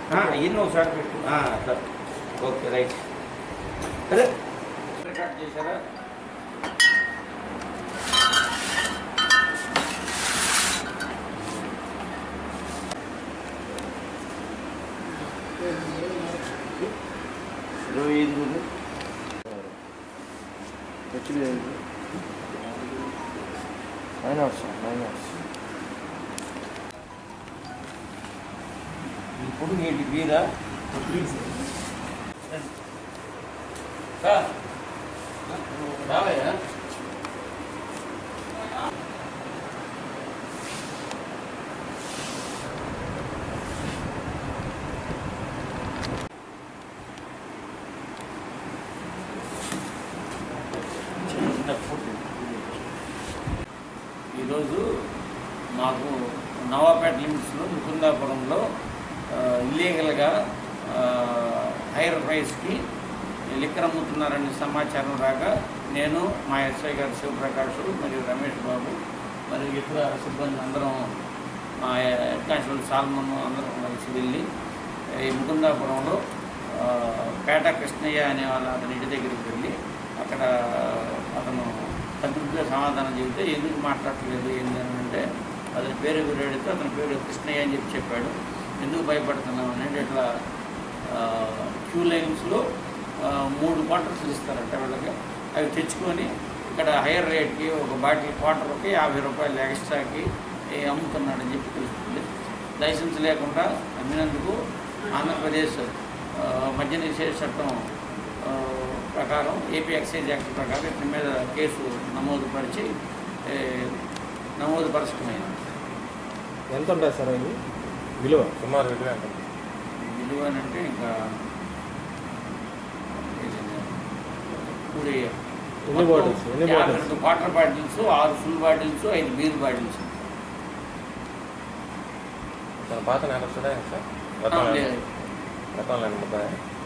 ఇన్ని ఒకసారి పెట్టు ఆ, అట్లా ఓకే రైట్ అదే రికార్డ్ చేశారా ఇరవై ఐదు మైనర్స్ మైనర్స్ ఇప్పుడు ఏంటి వీరా సార్ రావయ్యా చిన్న ఫోటో. ఈరోజు మాకు నవాపేట లిమిట్స్లో ముకుందాపురంలో ఇల్లీగల్గా హైర్ ప్రైస్కి లిక్కర్ అమ్ముతున్నారనే సమాచారం రాగా నేను మా ఎస్ఐ గారు శివప్రకాష్ మరియు రమేష్ బాబు మరియు ఇతర సిబ్బంది అందరం మా హెడ్ కానిస్టేబుల్ సాల్మన్ అందరం కలిసి వెళ్ళి ఈ ముకుందాపురంలో ఆ, పేట కృష్ణయ్య అనే వాళ్ళ అతని ఇంటి దగ్గరికి వెళ్ళి అక్కడ అతను సంతృప్తిగా సమాధానం చెబితే ఎందుకు మాట్లాడట్లేదు ఏంటి అని అంటే అతని పేరు ఎవరు అడిగితే అతని పేరు కృష్ణయ్య అని చెప్పి చెప్పాడు ఎందుకు భయపడుతున్నాం అనేది ఇట్లా క్యూ లైన్స్లో మూడు క్వార్టర్స్ ఇస్తారంట వీళ్ళకి అవి తెచ్చుకొని ఇక్కడ హైయర్ రేట్కి ఒక బాటిల్ క్వార్టర్కి యాభై రూపాయలు ఎక్స్ట్రాకి ఏ, అమ్ముతున్నాడని చెప్పి తెలుస్తుంది లైసెన్స్ లేకుండా అమ్మినందుకు ఆంధ్రప్రదేశ్ ఆ, మద్య నిషేధ చట్టం ఆ, ప్రకారం ఏపీ ఎక్సైజ్ యాక్ట్ ప్రకారం ఇతని మీద కేసు నమోదు పరిచి ఏ, నమోదు పరచడమైంది ఎంత ఉంటుంది సార్ అవి విలువ సుమారు విలువ ఎంత విలువ అని అంటే ఇంకా ఇప్పుడు ఎన్ని బాటిల్స్ ఎన్ని బాటిల్స్ వాటర్ బాటిల్స్ ఆరు ఫుల్ బాటిల్స్ ఐదు బీర్ బాటిల్స్ తన పాత నేరస్తుడే సార్ ఆ, గతంలో లేదు. గతంలో ముద్దాయి